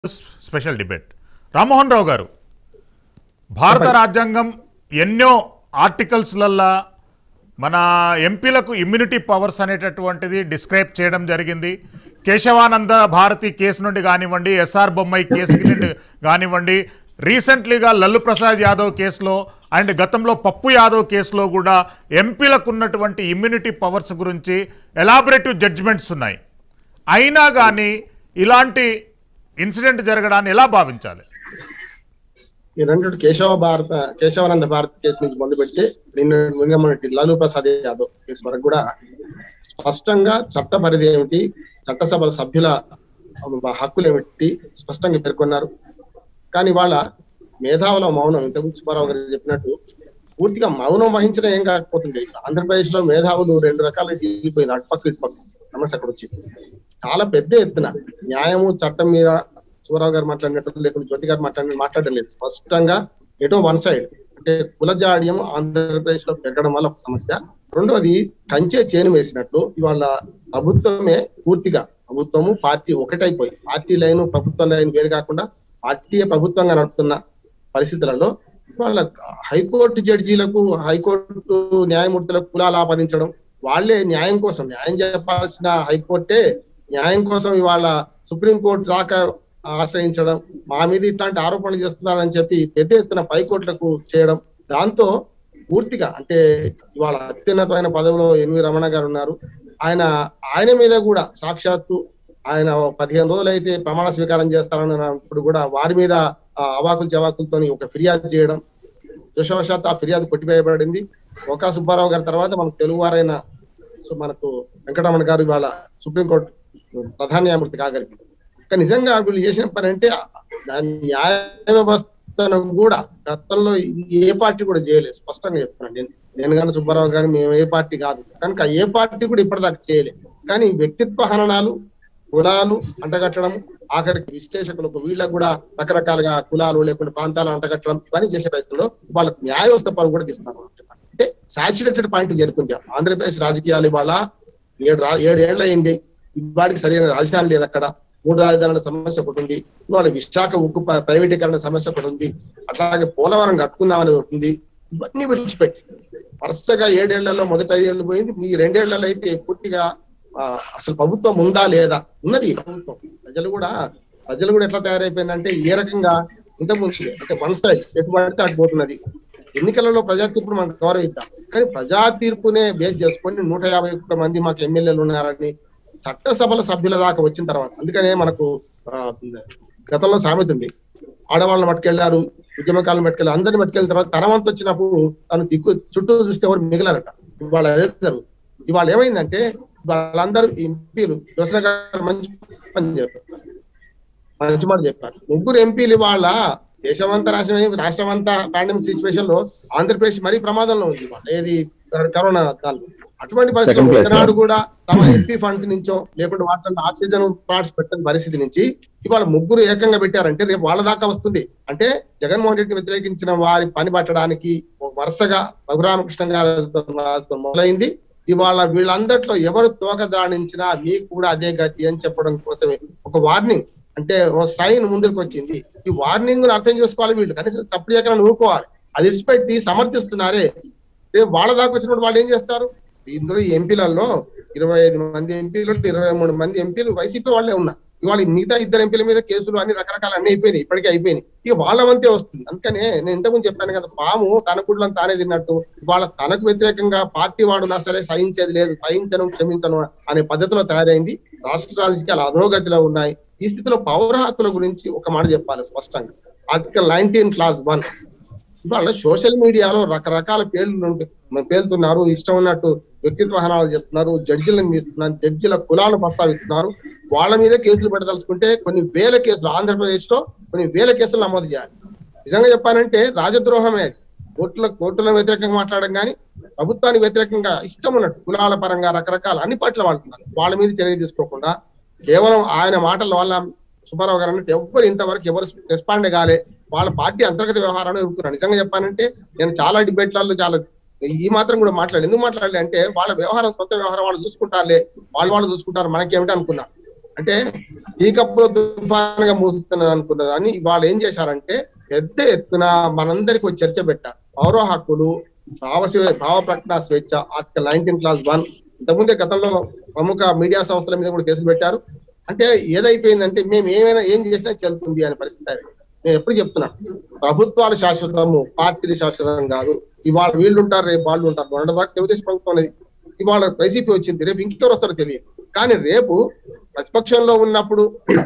Special debate Rammohan రావు గారు భారత రాజ్యాంగం ఎన్నో ఆర్టికల్స్లల్లా మన ఎంపీలకు ఇమ్యూనిటీ పవర్స్ అనేటటువంటిది డిస్క్రైబ్ చేయడం జరిగింది కేశవానంద భారతి కేసు నుండి కానివ్వండి ఎస్ఆర్ బొమ్మాయి కేసు నుండి కానివ్వండి రీసెంట్లీగా లల్లు ప్రసాద్ యాదవ్ కేసులో అండ్ గతంలో పప్పు యాదవ్ కేసులో కూడా ఎంపీలకు ఉన్నటువంటి ఇమ్యూనిటీ పవర్స్ గురించి ఎలాబరేటివ్ జడ్జిమెంట్స్ ఉన్నాయి అయినా కానీ ఇలాంటి ఇన్సిడెంట్ జరగడాన్ని ఎలా భావించాలి ఈ రెండు కేశవ భారత కేశవానంద భారత్ కేసు నుంచి మొదలు పెడితే నిన్న నిన్న మొన్నటి లాలూ ప్రసాద్ యాదవ్ కేసు వరకు కూడా స్పష్టంగా చట్ట పరిధి ఏమిటి చట్టసభల సభ్యుల హక్కులు ఏమిటి స్పష్టంగా పేర్కొన్నారు కానీ వాళ్ళ మేధావుల మౌనం ఇంతకు సుబ్బారావు గారు చెప్పినట్టు పూర్తిగా మౌనం వహించడం ఏం కాకపోతుంది ఇక్కడ ఆంధ్రప్రదేశ్ లో మేధావులు రెండు రకాలుగా తీరిపోయింది అటుపక్క ఇటుపక్క సమస్య అక్కడ వచ్చింది చాలా పెద్ద ఎత్తున న్యాయము చట్టం మీద సుబ్బారావు గారు మాట్లాడినట్టు లేకుంటే జ్యోతి గారు మాట్లాడిన మాట్లాడడం లేదు స్పష్టంగా ఎటో వన్ సైడ్ అంటే కులజాడ్యం ఆంధ్రప్రదేశ్ లో పెరగడం వల్ల ఒక సమస్య రెండోది కంచే చేను వేసినట్లు ఇవాళ ప్రభుత్వమే పూర్తిగా ప్రభుత్వము పార్టీ ఒకటైపోయి పార్టీ లైన్ ప్రభుత్వ లైన్ వేరు కాకుండా పార్టీ ప్రభుత్వంగా నడుపుతున్న పరిస్థితులలో వాళ్ళ హైకోర్టు జడ్జీలకు హైకోర్టు న్యాయమూర్తులకు కులాలు ఆపాదించడం వాళ్ళే న్యాయం కోసం న్యాయం చెప్పాల్సిన హైకోర్టే న్యాయం కోసం ఇవాళ సుప్రీంకోర్టు దాకా ఆశ్రయించడం మా మీద ఇట్లాంటి ఆరోపణలు చేస్తున్నారని చెప్పి పెద్ద ఎత్తున పైకోట్లకు చేయడం దాంతో పూర్తిగా అంటే ఇవాళ అత్యున్నతమైన పదవిలో ఎన్వి రమణ గారు ఉన్నారు ఆయన ఆయన మీద కూడా సాక్షాత్తు ఆయన పదిహేను రోజులు అయితే ప్రమాణ స్వీకారం చేస్తారన్నప్పుడు కూడా వారి మీద ఆ అవాకులు జవాకులతో ఒక ఫిర్యాదు చేయడం దుషవశాత్తు ఆ ఫిర్యాదు కొట్టివేయబడింది ఒక సుబ్బారావు గారి తర్వాత మనకు తెలుగువారైన సో మనకు వెంకటరమణ గారు ఇవాళ సుప్రీంకోర్టు ప్రధాన న్యాయమూర్తి కాగలిగింది కానీ నిజంగా వీళ్ళు చేసిన పని అంటే ఆ న్యాయ వ్యవస్థను కూడా గతంలో ఏ పార్టీ కూడా చేయలేదు స్పష్టంగా చెప్తున్నాను నేను నేను కానీ సుబ్బారావు గాని మేము ఏ పార్టీ కాదు కనుక ఏ పార్టీ కూడా ఇప్పటిదాకా చేయలేదు కానీ వ్యక్తిత్వ హననాలు కులాలు అంటగట్టడం ఆఖరికి విశ్లేషకులకు వీళ్ళకు కూడా రకరకాలుగా కులాలు లేకుంటే ప్రాంతాలు అంటగట్టడం ఇవన్నీ చేసే ప్రయత్నంలో వాళ్ళకి న్యాయ వ్యవస్థ పరువు కూడా తీస్తారు అంటే సాచురేటెడ్ పాయింట్ జరుపుకుంటాం ఆంధ్రప్రదేశ్ రాజకీయాలు ఇవాళ ఏడు రా ఏడేళ్ల అయింది ఇవాడికి సరైన రాజధాని లేదు అక్కడ మూడు రాజధానుల సమస్య ఒకటి ఉంది ఇవాళ విశాఖ ఉక్కు ప్ర- ప్రైవేటీకరణ సమస్య ఒకటి ఉంది అట్లాగే పోలవరం కట్టుకుందామని ఒకటి ఉంది ఇవన్నీ విడిచిపెట్టి వరుసగా ఏడేళ్లలో మొదటి ఐదేళ్లు పోయింది మీ రెండేళ్లలో అయితే పూర్తిగా ఆ, అసలు ప్రభుత్వం ఉందా లేదా ఉన్నది ప్రభుత్వం ప్రజలు కూడా ప్రజలు కూడా ఎట్లా తయారైపోయిందంటే ఏ రకంగా ఇంతకుముందు అంటే వన్ సైడ్ ఎటు పడితే అటు పోతున్నది ఎన్నికలలో ప్రజా తీర్పును మనం గౌరవిద్దాం కానీ ప్రజా తీర్పునే బేస్ చేసుకొని నూట యాభై ఒక్క మంది మాకు ఎమ్మెల్యేలు ఉన్నారని చట్టసభల సభ్యుల దాకా వచ్చిన తర్వాత అందుకనే మనకు ఆ, గతంలో సామెత ఉంది ఆడవాళ్ళని పట్టుకెళ్లారు ఉద్యమకాలను పట్టుకెళ్ళారు అందరిని పట్టుకెళ్ళిన తర్వాత తనవంత వచ్చినప్పుడు తను దిక్కు చుట్టూ చూస్తే ఎవరు మిగిలారట ఇవాళ అదే జరుగుతుంది ఇవాళ ఏమైందంటే వాళ్ళందరూ ఎంపీలు యోసన గారు మంచి పని చెప్పారు మంచి మాట చెప్పారు ముగ్గురు ఎంపీలు ఇవాళ దేశమంతా రాష్ట్రం రాష్ట్రం అంతా పాండమిక్ సిచ్యువేషన్ లో ఆంధ్రప్రదేశ్ మరీ ప్రమాదంలో ఉంది ఇవాళ ఏది కరోనా కాలం అటువంటి పరిస్థితుల్లో Second place, ఒకనాడు కూడా తమ ఎంపీ ఫండ్స్ నుంచో లేకుంటే వాటిలో ఆక్సిజన్ ప్లాంట్స్ పెట్టని పరిస్థితి నుంచి ఇవాళ ముగ్గురు ఏకంగా పెట్టారంటే రేపు వాళ్ళ దాకా వస్తుంది అంటే జగన్మోహన్ రెడ్డిని వ్యతిరేకించిన వారి పని పట్టడానికి ఒక వరుసగా రఘురామకృష్ణ గారితో మొదలైంది ఇవాళ వీళ్ళందరిలో ఎవరు తోక దాడించినా మీకు కూడా అదే గతి అని చెప్పడం కోసమే ఒక వార్నింగ్ అంటే ఓ సైన్ ముందుకు వచ్చింది ఈ వార్నింగ్ అర్థం చేసుకోవాలి వీళ్ళు కనీసం సప్లై ఎక్కడ ఊరుకోవాలి అది విడిచిపెట్టి సమర్థిస్తున్నారే రేపు వాళ్ళ దాకా వచ్చినప్పుడు వాళ్ళు ఏం చేస్తారు ఇందులో ఈ ఎంపీలలో ఇరవై ఐదు మంది ఎంపీలు ఇరవై మూడు మంది ఎంపీలు వైసీపీ వాళ్ళే ఉన్నారు ఇవాళ ఈ మిగతా ఇద్దరు ఎంపీల మీద కేసులు అన్ని రకరకాల అన్ని అయిపోయినాయి ఇప్పటికే అయిపోయినాయి ఇక వాళ్ళ వంతే వస్తుంది అందుకనే నేను ఇంతకుముందు చెప్పాను కదా పాము తన గుడ్లను తానే తిన్నట్టు వాళ్ళ తనకు వ్యతిరేకంగా పార్టీ వాడునా సరే సహించేది లేదు సహించను క్షమించను అనే పద్ధతిలో తయారైంది రాష్ట్ర రాజకీయాలు అధోగతిలో ఉన్నాయి ఈ స్థితిలో పౌర హక్కుల గురించి ఒక మాట చెప్పాలి స్పష్టంగా ఆర్టికల్ నైన్టీన్ క్లాస్ వన్ ఇవాళ సోషల్ మీడియాలో రకరకాల పేర్లు ఉంటే- పేలుతున్నారు ఇష్టం ఉన్నట్టు వ్యక్తిత్వ హనాలు చేస్తున్నారు జడ్జిలను తీస్తున్నారు జడ్జిల కులాలు ప్రస్తావిస్తున్నారు వాళ్ళ మీద కేసులు పెట్టదలుచుకుంటే కొన్ని వేల కేసులు ఆంధ్రప్రదేశ్ లో కొన్ని వేల కేసులు నమోదు చేయాలి నిజంగా చెప్పాలంటే రాజద్రోహమే అది కోర్టుల కోర్టుల వ్యతిరేకంగా మాట్లాడడం కానీ ప్రభుత్వానికి వ్యతిరేకంగా ఇష్టం ఉన్నట్టు కులాల పరంగా రకరకాల అన్ని పార్టీలు వాడుతున్నారు వాళ్ళ మీద చర్య తీసుకోకుండా కేవలం ఆయన మాటల వల్ల సుబ్బారావు గారు అన్నట్టు ఎవ్వరు ఇంతవరకు ఎవరు రెస్పాండ్ కాలే వాళ్ళ పార్టీ అంతర్గత వ్యవహారాన్ని ఎదుర్కొన్నారు నిజంగా చెప్పానంటే నేను చాలా డిబేట్లలో చాలా ఈ మాత్రం కూడా మాట్లాడి ఎందుకు మాట్లాడలే అంటే వాళ్ళ వ్యవహారం సొంత వ్యవహారం వాళ్ళు చూసుకుంటారులే వాళ్ళు వాళ్ళు చూసుకుంటారు మనకేమిటి అనుకున్నా అంటే ఈ కప్పులో తుఫానుగా మూస్తున్నది అనుకున్న దాన్ని వాళ్ళు ఏం చేశారంటే పెద్ద ఎత్తున మనందరికి ఒక చర్చ పెట్టారు పౌర హక్కులు భావ స్వే- భావ ప్రకటన స్వేచ్ఛ ఆర్టికల్ నైన్టీన్ క్లాస్ వన్ ఇంతకుముందే గతంలో ప్రముఖ మీడియా సంస్థల మీద కూడా కేసులు పెట్టారు అంటే ఏదైపోయిందంటే మేము ఏమైనా ఏం చేసినా చెల్లుతుంది అనే పరిస్థితి అయిపోయింది. నేను ఎప్పుడు చెప్తున్నా ప్రభుత్వాలు శాశ్వతము పార్టీలు శాశ్వతం కాదు ఇవాళ వీళ్ళు ఉంటారు రేపు వాళ్ళు ఉంటారు మొన్నటి దాకా తెలుగుదేశం ప్రభుత్వం అనేది ఇవాళ వైసీపీ వచ్చింది రేపు ఇంకెవరు వస్తారో తెలియదు కానీ రేపు ప్రతిపక్షంలో ఉన్నప్పుడు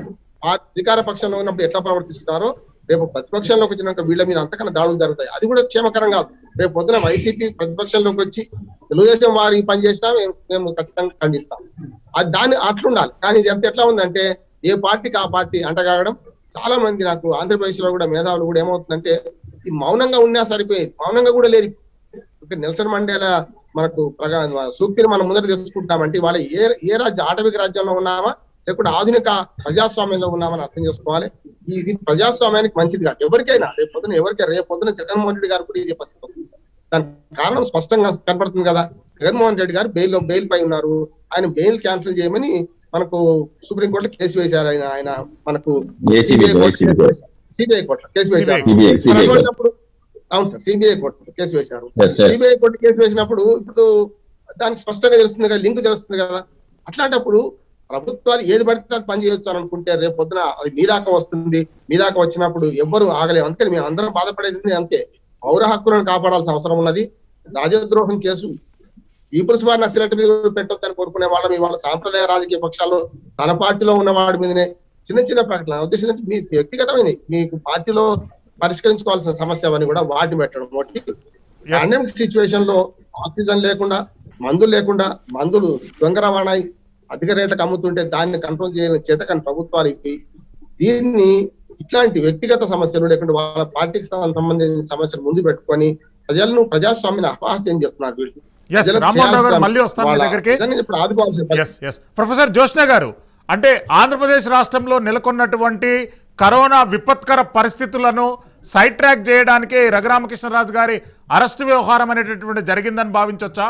ఆ అధికార పక్షంలో ఉన్నప్పుడు ఎట్లా ప్రవర్తిస్తున్నారో రేపు ప్రతిపక్షంలోకి వచ్చినాక వీళ్ళ మీద అంతకన్నా దాడులు జరుగుతాయి అది కూడా క్షేమకరం కాదు రేపు పొద్దున వైసీపీ ప్రతిపక్షంలోకి వచ్చి తెలుగుదేశం వారి పని చేసినా మేము మేము ఖచ్చితంగా ఖండిస్తాం అది దాన్ని అట్లుండాలి కానీ ఇది ఎంత ఎట్లా ఉందంటే ఏ పార్టీకి ఆ పార్టీ అంటగాగడం చాలా మంది నాకు ఆంధ్రప్రదేశ్ లో కూడా మేధావులు కూడా ఏమవుతుందంటే ఈ మౌనంగా ఉన్నా సరిపోయేది మౌనంగా కూడా లేరు ఇప్పుడు నెల్సన్ మండేలా మనకు ప్రగా సూక్తిని మనం ముందర తెలుసుకుంటామంటే వాళ్ళ ఏ ఏ రాజ్య ఆటవిక రాజ్యంలో ఉన్నామా లేకుంటే ఆధునిక ప్రజాస్వామ్యంలో ఉన్నామని అర్థం చేసుకోవాలి ఈ- ఇది ప్రజాస్వామ్యానికి మంచిది కాదు ఎవరికైనా రేపు పొద్దున ఎవరికైనా రేపు పొద్దున జగన్మోహన్ రెడ్డి గారు కూడా ఇది పరిస్థితి వస్తుంది. దానికి కారణం స్పష్టంగా కనపడుతుంది కదా జగన్మోహన్ రెడ్డి గారు బెయిల్ బెయిల్ పై ఉన్నారు ఆయన బెయిల్ క్యాన్సిల్ చేయమని మనకు సుప్రీంకోర్టులో కేసు వేశారు ఆయన ఆయన మనకు ACB లో, ACB లో. సిబిఐ కోర్టులో కేసు వేశారు CBI, మరి CBI కోర్టు. అటువంటిప్పుడు- అవును సార్ సిబిఐ కోర్టు కేసు వేశారు Yes, yes. CBI court case వేసినప్పుడు ఇప్పుడు దానికి స్పష్టంగా తెలుస్తుంది కదా లింక్ తెలుస్తుంది కదా అట్లాంటప్పుడు ప్రభుత్వాలు ఏది పడితే అది పని చేయొచ్చు అని అనుకుంటే రేపు పొద్దున అది మీ దాకా వస్తుంది మీ దాకా వచ్చినప్పుడు ఎవ్వరు ఆగలేము అందుకని మేము అందరం బాధపడేది అంతే పౌర హక్కులను కాపాడాల్సిన అవసరం ఉన్నది రాజద్రోహం కేసు పీపుల్స్ వార్ నక్సలైట్ మీద పెట్టొద్దని కోరుకునే వాళ్ళం ఇవాళ సాంప్రదాయ రాజకీయ పక్షాలు తన పార్టీలో ఉన్న వాడి మీదనే చిన్న చిన్న ప్రకటన ఉద్దేశం ఏంటంటే మీ వ్యక్తిగతమైన మీకు పార్టీలో పరిష్కరించుకోవాల్సిన సమస్య అని కూడా వాటిని పెట్టడం ఒకటి పాండమిక్ సిచ్యువేషన్ లో ఆక్సిజన్ లేకుండా మందులు లేకుండా మందులు దొంగ రవాణా అయి అధిక రేట్లకు అమ్ముతుంటే దాన్ని కంట్రోల్ చేయని చేతకాని ప్రభుత్వాలు ఇవి దీన్ని ఇట్లాంటి వ్యక్తిగత సమస్యలు లేకుంటే వాళ్ళ పార్టీకి సంబంధించిన సమస్యలు ముందు పెట్టుకొని ప్రజలను ప్రజాస్వామ్యాన్ని అపహాస్యం చేస్తున్నారు వీళ్ళు Yes, ప్రజలకు రామ్మోహన్ రావు గారు చేయాల్సిన మళ్ళీ వస్తాను మీ వాళ్ళ దగ్గరికి. నిజంగా ఇప్పుడు ఆదుకోవాల్సిన పరిస్థితి. ఎస్ ఎస్ ప్రొఫెసర్ జోష్ణ గారు అంటే ఆంధ్రప్రదేశ్ రాష్ట్రంలో నెలకొన్నటువంటి కరోనా విపత్కర పరిస్థితులను సైడ్ ట్రాక్ చేయడానికే ఈ రఘురామకృష్ణరాజు గారి అరెస్టు వ్యవహారం అనేటటువంటి జరిగిందని భావించవచ్చా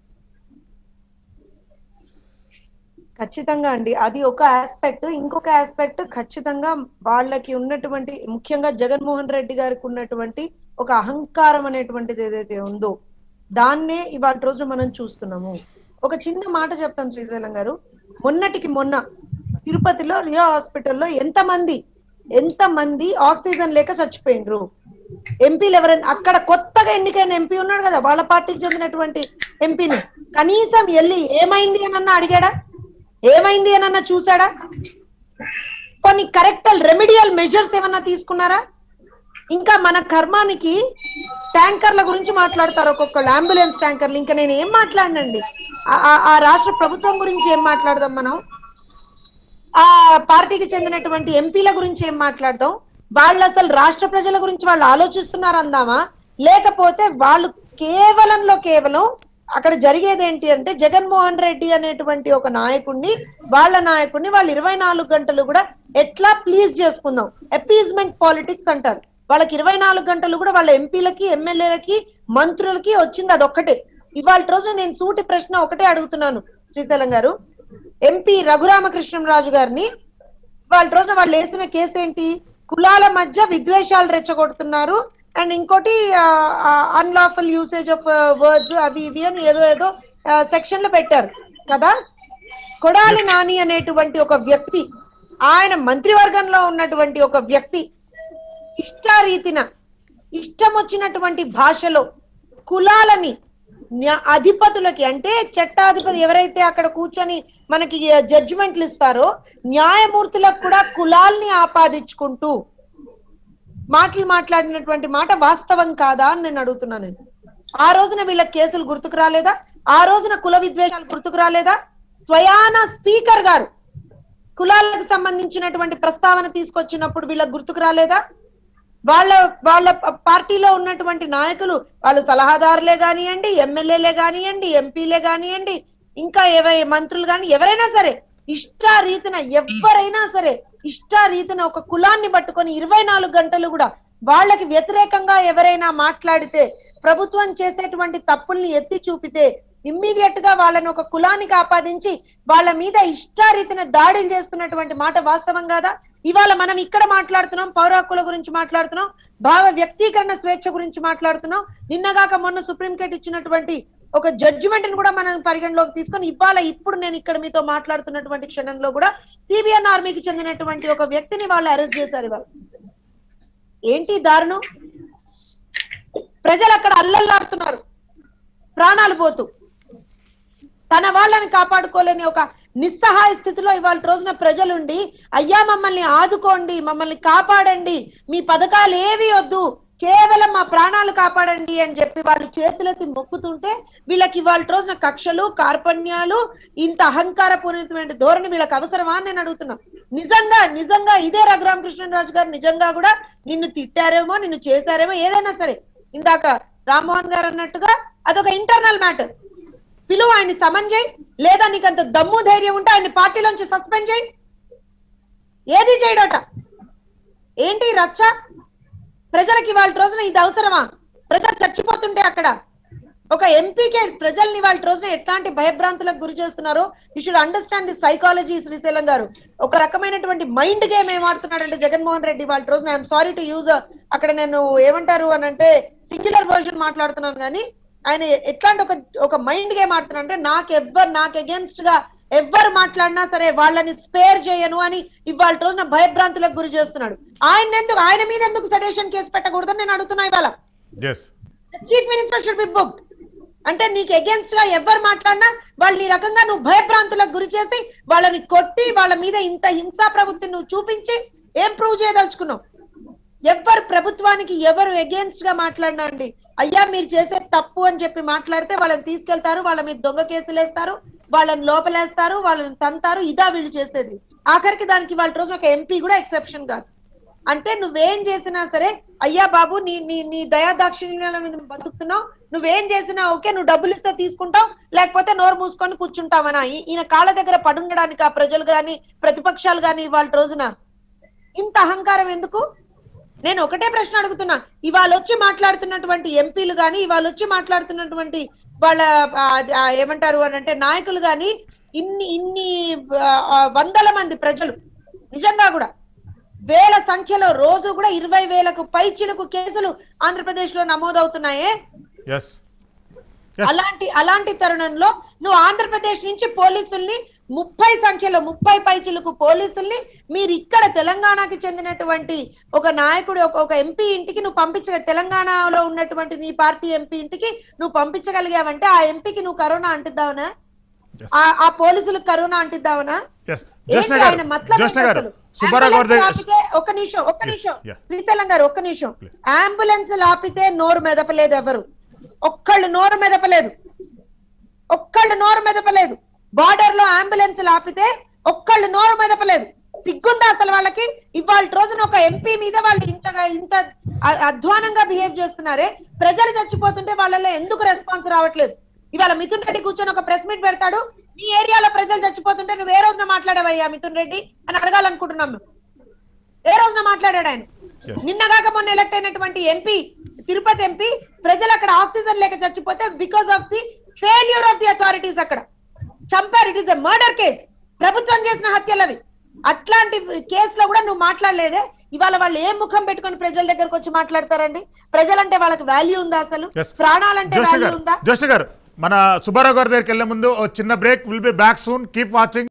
ఖచ్చితంగా అండి అది ఒక ఆస్పెక్ట్ ఇంకొక ఆస్పెక్ట్ ఖచ్చితంగా వాళ్ళకి ఉన్నటువంటి ముఖ్యంగా జగన్మోహన్ రెడ్డి గారికి ఉన్నటువంటి ఒక అహంకారం అనేటువంటిది ఏదైతే ఉందో దాన్నే ఇవాళ రోజున మనం చూస్తున్నాము ఒక చిన్న మాట చెప్తాను శ్రీశైలం గారు మొన్నటికి మొన్న తిరుపతిలో రియా హాస్పిటల్లో ఎంతమంది ఎంతమంది ఆక్సిజన్ లేక చచ్చిపోయినరు ఎంపీలు ఎవరైనా అక్కడ కొత్తగా ఎన్నికైన ఎంపీ ఉన్నాడు కదా వాళ్ళ పార్టీకి చెందినటువంటి ఎంపీని కనీసం వెళ్ళి ఏమైంది అని అడిగాడా ఏమైంది అని చూసాడా కొన్ని కరెక్ట్ రెమెడియల్ మెజర్స్ ఏమన్నా తీసుకున్నారా ఇంకా మన కర్మానికి ట్యాంకర్ల గురించి మాట్లాడతారు ఒక్కొక్కళ్ళు అంబులెన్స్ ట్యాంకర్లు ఇంకా నేను ఏం మాట్లాడనండి ఆ- ఆ- ఆ రాష్ట్ర ప్రభుత్వం గురించి ఏం మాట్లాడదాం మనం ఆ పార్టీకి చెందినటువంటి ఎంపీల గురించి ఏం మాట్లాడదాం వాళ్ళు అసలు రాష్ట్ర ప్రజల గురించి వాళ్ళు ఆలోచిస్తున్నారు అందామా లేకపోతే వాళ్ళు కేవలంలో కేవలం అక్కడ జరిగేది ఏంటి అంటే జగన్మోహన్ రెడ్డి అనేటువంటి ఒక నాయకుడిని వాళ్ళ నాయకుడిని వాళ్ళు ఇరవై నాలుగు గంటలు కూడా ఎట్లా ప్లీజ్ చేసుకుందాం అపీజ్మెంట్ పాలిటిక్స్ అంటారు వాళ్ళకి ఇరవై నాలుగు గంటలు కూడా వాళ్ళ ఎంపీలకి ఎమ్మెల్యేలకి మంత్రులకి వచ్చింది అదొక్కటే ఇవాళ రోజున నేను సూటి ప్రశ్న ఒకటే అడుగుతున్నాను శ్రీశైలం గారు ఎంపీ రఘురామకృష్ణరాజు గారిని వాళ్ళ రోజున వాళ్ళు వేసిన కేసు ఏంటి కులాల మధ్య విద్వేషాలు రెచ్చగొడుతున్నారు అండ్ ఇంకోటి అన్లాఫుల్ యూసేజ్ ఆఫ్ వర్డ్స్ అవి ఇవి అని ఏదో ఏదో సెక్షన్ లో పెట్టారు కదా కొడాలి నాని అనేటువంటి ఒక వ్యక్తి ఆయన మంత్రివర్గంలో ఉన్నటువంటి ఒక వ్యక్తి ఇష్టారీతిన ఇష్టం వచ్చినటువంటి భాషలో కులాలని న్యా- అధిపతులకి అంటే చట్టాధిపతి ఎవరైతే అక్కడ కూర్చొని మనకి జడ్జిమెంట్లు ఇస్తారో న్యాయమూర్తులకు కూడా కులాల్ని ఆపాదించుకుంటూ మాటలు మాట్లాడినటువంటి మాట వాస్తవం కాదా అని నేను అడుగుతున్నాను నేను. ఆ రోజున వీళ్ళ కేసులు గుర్తుకు రాలేదా ఆ రోజున కుల విద్వేషాలు గుర్తుకు రాలేదా స్వయాన స్పీకర్ గారు కులాలకు సంబంధించినటువంటి ప్రస్తావన తీసుకొచ్చినప్పుడు వీళ్ళకి గుర్తుకు రాలేదా వాళ్ళ వాళ్ళ ప- పార్టీలో ఉన్నటువంటి నాయకులు వాళ్ళు సలహాదారులే కానివ్వండి ఎమ్మెల్యేలే కానివ్వండి ఎంపీలే కానివ్వండి ఇంకా ఏవై మంత్రులు కానీ ఎవరైనా సరే ఇష్టారీతిన ఎవరైనా సరే ఇష్టారీతిన ఒక కులాన్ని పట్టుకొని ఇరవై నాలుగు గంటలు కూడా వాళ్ళకి వ్యతిరేకంగా ఎవరైనా మాట్లాడితే ప్రభుత్వం చేసేటువంటి తప్పుల్ని ఎత్తి చూపితే ఇమ్మీడియట్ గా వాళ్ళని ఒక కులానికి ఆపాదించి వాళ్ళ మీద ఇష్టారీతిన దాడులు చేస్తున్నటువంటి మాట వాస్తవం కాదా ఇవాళ మనం ఇక్కడ మాట్లాడుతున్నాం పౌర హక్కుల గురించి మాట్లాడుతున్నాం భావ వ్యక్తీకరణ స్వేచ్ఛ గురించి మాట్లాడుతున్నాం నిన్నగాక మొన్న సుప్రీంకోర్టు ఇచ్చినటువంటి ఒక జడ్జిమెంట్ ని కూడా మనం పరిగణలోకి తీసుకొని ఇవాళ ఇప్పుడు నేను ఇక్కడ మీతో మాట్లాడుతున్నటువంటి క్షణంలో కూడా సిబిఎన్ ఆర్మీకి చెందినటువంటి ఒక వ్యక్తిని వాళ్ళు అరెస్ట్ చేశారు ఇవాళ ఏంటి ఈ దారుణం ప్రజలు అక్కడ అల్లల్లాడుతున్నారు ప్రాణాలు పోతూ తన వాళ్ళని కాపాడుకోలేని ఒక నిస్సహాయ స్థితిలో ఇవాళ రోజున ప్రజలుండి అయ్యా మమ్మల్ని ఆదుకోండి మమ్మల్ని కాపాడండి మీ పథకాలు ఏవి వద్దు కేవలం మా ప్రాణాలు కాపాడండి అని చెప్పి వాళ్ళు చేతులెత్తి మొక్కుతుంటే వీళ్ళకి ఇవాళ రోజున కక్షలు కార్పణ్యాలు ఇంత అహంకారపూరితమైన ధోరణి వీళ్ళకి అవసరమా అని నేను అడుగుతున్నా నిజంగా నిజంగా ఇదే రఘురామకృష్ణరాజు గారు నిజంగా కూడా నిన్ను తిట్టారేమో నిన్ను చేశారేమో ఏదైనా సరే ఇందాక రామ్మోహన్ గారు అన్నట్టుగా అదొక ఇంటర్నల్ మ్యాటర్ పిలువు ఆయన్ని సమన్ చేయి లేదా నీకు అంత దమ్ము ధైర్యం ఉంటే ఆయన్ని పార్టీలోంచి సస్పెండ్ చేయి ఏది చేయడట ఏంటి ఈ రచ్చ ప్రజలకి ఇవాళ రోజున ఇది అవసరమా ప్రజలు చచ్చిపోతుంటే అక్కడ ఒక ఎంపీకే ప్రజల్ని వాళ్ళ రోజున ఎట్లాంటి భయభ్రాంతులకు గురి చేస్తున్నారో you should understand the psychology Srisailam garu ఒక రకమైనటువంటి మైండ్ గేమ్ ఏం ఆడుతున్నాడంటే జగన్మోహన్ రెడ్డి వాళ్ళ రోజున ఐఎమ్ సారీ టు యూజ్ అక్కడ నేను ఏమంటారు అని అంటే సింగులర్ వర్షన్ మాట్లాడుతున్నాను కానీ ఆయన ఎట్లాంటి ఒక ఒక మైండ్ గేమ్ ఆడుతున్నా అంటే నాకు ఎవ్వరు నాకు అగేన్స్ట్ గా ఎవ్వరు మాట్లాడినా సరే వాళ్ళని స్పేర్ చేయను అని ఇవాళ రోజున భయభ్రాంతులకు గురి చేస్తున్నాడు ఆయన ఎందుకు ఆయన మీద ఎందుకు సడేషన్ కేసు పెట్టకూడదని నేను అడుగుతున్నా ఇవాళ yes chief minister should be book అంటే నీకు అగేన్స్ట్ గా ఎవరు మాట్లాడినా వాళ్ళు ఈ రకంగా నువ్వు భయభ్రాంతులకు గురి చేసి వాళ్ళని కొట్టి వాళ్ళ మీద ఇంత హింసా ప్రవృత్తిని నువ్వు చూపించి ఏం ప్రూవ్ చేయదలుచుకున్నావు ఎవరు ప్రభుత్వానికి ఎవరు అగేన్స్ట్ గా మాట్లాడినా అండి అయ్యా మీరు చేసే తప్పు అని చెప్పి మాట్లాడితే వాళ్ళని తీసుకెళ్తారు వాళ్ళ మీద దొంగ కేసులు వేస్తారు వాళ్ళని లోపలేస్తారు వాళ్ళని తంతారు ఇదా వీళ్ళు చేసేది ఆఖరికి దానికి వాళ్ళ రోజు ఒక ఎంపీ కూడా ఎక్సెప్షన్ కాదు అంటే నువ్వేం చేసినా సరే అయ్యా బాబు నీ నీ నీ దయా దాక్షిణ్యాల మీద నువ్వు బతుకుతున్నావు నువ్వేం చేసినా ఓకే నువ్వు డబ్బులు ఇస్తే తీసుకుంటావు లేకపోతే నోరు మూసుకొని కూర్చుంటావనా ఈ- ఈయన కాళ్ళ దగ్గర పడుండడానికి ఆ ప్రజలు గాని ప్రతిపక్షాలు గాని ఇవాళ రోజున ఇంత అహంకారం ఎందుకు నేను ఒకటే ప్రశ్న అడుగుతున్నా ఇవాళ వచ్చి మాట్లాడుతున్నటువంటి ఎంపీలు గాని ఇవాళ వచ్చి మాట్లాడుతున్నటువంటి వాళ్ళ ఆ, ఆ, ఏమంటారు అని అంటే నాయకులు గాని ఇన్ని ఇన్ని ఆ, ఆ, వందల మంది ప్రజలు నిజంగా కూడా వేల సంఖ్యలో రోజు కూడా ఇరవై వేలకు పైచిలకు కేసులు ఆంధ్రప్రదేశ్ లో నమోదవుతున్నాయే ఎస్ Yes. అలాంటి అలాంటి తరుణంలో నువ్వు ఆంధ్రప్రదేశ్ నుంచి పోలీసుల్ని ముప్పై సంఖ్యలో ముప్పై పైచిలకు పోలీసుల్ని మీరు ఇక్కడ తెలంగాణకి చెందినటువంటి ఒక నాయకుడు ఒక ఒక ఎంపీ ఇంటికి నువ్వు పంపించ తెలంగాణలో ఉన్నటువంటి నీ పార్టీ ఎంపీ ఇంటికి నువ్వు పంపించగలిగావంటే ఆ ఎంపీకి నువ్వు కరోనా అంటిద్దావనా Yes. ఆ ఆ పోలీసులకు కరోనా అంటిద్దావనా ఎస్ ఏంటి జోష్ణ ఆయన గారు మతలబ్ జోష్ణ ఏంటి గారు అసలు? సుబ్బారావు గారి అంబులెన్స్ దగ్గర ఆపితే ఒక్క నిమిషం ఒక్క Yes, నిమిషం yeah. శ్రీశైలం గారు ఒక్క నిమిషం Please. అంబులెన్స్ ఆపితే నోరు మెదపలేదు ఎవరు ఒక్కళ్ళు నోరు మెదపలేదు ఒక్కళ్ళు నోరు మెదపలేదు బార్డర్ లో అంబులెన్స్ ఆపితే ఒక్కళ్ళు నోరు మెదపలేదు సిగ్గుందా అసలు వాళ్ళకి ఇవాళ రోజున ఒక ఎంపీ మీద వాళ్ళు ఇంతగా ఇంత అ- అధ్వానంగా బిహేవ్ చేస్తున్నారే ప్రజలు చచ్చిపోతుంటే వాళ్ళలో ఎందుకు రెస్పాన్స్ రావట్లేదు ఇవాళ మిథున్ రెడ్డి కూర్చొని ఒక ప్రెస్ మీట్ పెడతాడు నీ ఏరియాలో ప్రజలు చచ్చిపోతుంటే నువ్వు ఏ రోజున మాట్లాడవయ్యా మిథున్ రెడ్డి అని అడగాలనుకుంటున్నాం మేము ఏ రోజున మాట్లాడాడు ఆయన Yes. నిన్న కాక మొన్న ఎలక్ట్ అయినటువంటి ఎంపీ తిరుపతి ఎంపీ ప్రజలు అక్కడ ఆక్సిజన్ లేక చచ్చిపోతే because of the failure of the authorities అక్కడ చంపారు it is a murder case ప్రభుత్వం చేసిన హత్యలు అవి అట్లాంటి కేసులో కూడా నువ్వు మాట్లాడలేదే ఇవాళ వాళ్ళు ఏ ముఖం పెట్టుకొని ప్రజల దగ్గరకు వచ్చి మాట్లాడతారండి ప్రజలంటే వాళ్ళకి వాల్యూ ఉందా అసలు Yes. ప్రాణాలంటే జోష్ణ వాల్యూ గారు ఉందా జోష్ణ గారు మన సుబ్బారావు గారి దగ్గరికి వెళ్లే ముందు ఓ చిన్న break will be back soon keep watching